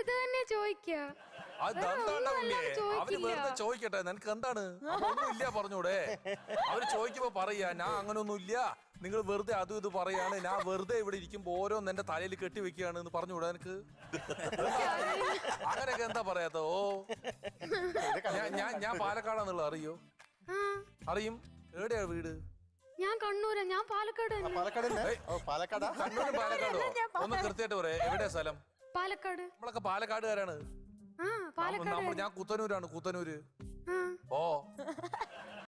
ഇത് തന്നെ ചോദിക്ക അത് വേറെ എന്താണ്ടാ ഒന്നും ഉണ്ണിയെ അല്ലാതെ അവര് ചോദിക്കില്ല. വെറുതെ ചോദിക്കട്ടെ നിനക്ക് എന്താണ് അപ്പൊ ഒന്നും ഇല്ല പറഞ്ഞൂടെ അവര് ചോദിക്കുമ്പോ പറയാ ഞാൻ അങ്ങനൊന്നും ഇല്ല നിങ്ങൾ വെറുതെ അതും ഇത് പറയാണ് ഞാൻ വെറുതെ ഇവിടെ ഇരിക്കുമ്പോ ഓരോന്ന് എന്റെ തലയിൽ കെട്ടി വെക്കുകയാണ് എന്ന് പറഞ്ഞൂടെ എനിക്ക് അങ്ങനെയൊക്കെ എന്താ പറയാത്ത ഓ ഞാൻ ഞാൻ ഞാൻ പാലക്കാടാന്നുള്ള അറിയോ ആ അറിയും എവിടെയാ വീട് ഞാൻ കണ്ണൂരാ ഞാൻ പാലക്കാട് തന്നെ പാലക്കാട് തന്നെ? ഓ പാലക്കാടാ കണ്ണൂരും പാലക്കാടോ ഒന്ന് കൃത്യമായിട്ട് പറയാം എവിടെയാ സ്ഥലം പാലക്കാട് നമ്മളൊക്കെ പാലക്കാടുകാരാണ് ആ പാലക്കാട് നമ്മൾ ഞാൻ കുത്തനൂരാണ് കുത്തനൂര് ആ ഓ